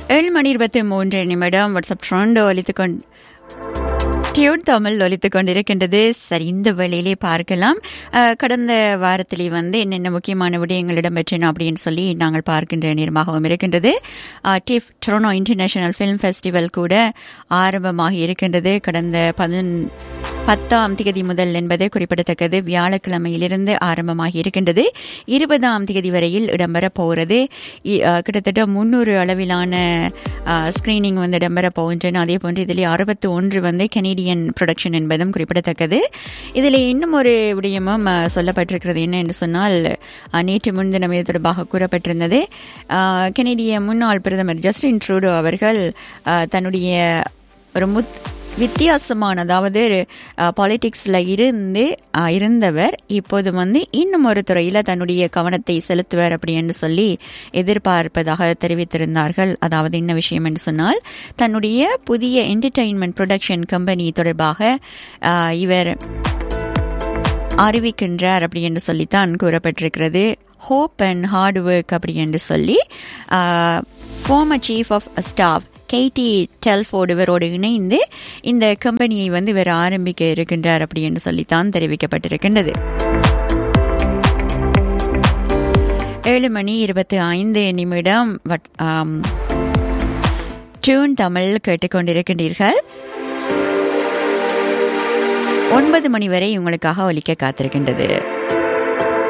ஏழு மணி இருபத்தி மூன்று நிமிடம் வாட்ஸ்அப் ட்ரெண்ட் ஒலித்துக் கொண்டு டியூட் தமிழ் ஒலித்துக் கொண்டிருக்கின்றது சரி இந்த வேளையிலே பார்க்கலாம் அஹ், கடந்த வாரத்திலே வந்து என்னென்ன முக்கியமான விடயங்கள் இடம்பெற்றன அப்படின்னு சொல்லி நாங்கள் பார்க்கின்ற நேரமாகவும் இருக்கின்றது அஹ், TIFF Toronto international film festival கூட ஆரம்பமாகி இருக்கின்றது கடந்த பதின் பத்தாம் தேதி முதல் என்பது குறிப்பிடத்தக்கது வியாழக்கிழமையிலிருந்து ஆரம்பமாகி இருக்கின்றது இருபதாம் தேதி வரையில் இடம்பெற போகிறது இ- அஹ், கிட்டத்தட்ட முன்னூறு அளவிலான ஸ்கிரீனிங் வந்து இடம்பெற போகின்றன அதே போன்று இதில் அறுபத்தி ஒன்று வந்து கெனடியன் ப்ரொடக்ஷன் என்பதும் குறிப்பிடத்தக்கது இதில் இன்னும் ஒரு விடயமும் அஹ், சொல்லப்பட்டிருக்கிறது என்ன என்று சொன்னால் அஹ், நேற்று முன்தினம் இது தொடர்பாக கூறப்பட்டிருந்தது அஹ், கெனடிய முன்னாள் பிரதமர் ஜஸ்டின் ட்ரூடோ அவர்கள் அஹ், தன்னுடைய ஒரு முத் வித்தியாசமான அதாவது பாலிடிக்ஸில் இருந்து அஹ், இருந்தவர் இப்போது வந்து இன்னும் ஒரு துறையில் தன்னுடைய கவனத்தை செலுத்துவர் அப்படின்னு சொல்லி எதிர்பார்ப்பதாக தெரிவித்திருந்தார்கள் அதாவது என்ன விஷயம் என்று சொன்னால் தன்னுடைய புதிய என்டர்டெயின்மெண்ட் ப்ரொடக்ஷன் கம்பெனி தொடர்பாக அஹ், இவர் அறிவிக்கின்றார் அப்படி என்று சொல்லித்தான் கூறப்பட்டிருக்கிறது ஹோப் அண்ட் ஹார்ட் ஒர்க் அப்படி என்று சொல்லி former chief of staff Katie Telford இவரோடு இணைந்து இந்த கம்பெனியை வந்து இவர் ஆரம்பிக்க இருக்கின்றார் அப்படி என்று சொல்லித்தான் தெரிவிக்கப்பட்டிருக்கின்றது ஏழு மணி இருபத்தி ஐந்து நிமிடம் வட்- ஆம், டியூன் தமிழ் கேட்டுக்கொண்டிருக்கின்றீர்கள் ஒன்பது மணி வரை உங்களுக்காக ஒலிக்க காத்திருக்கின்றது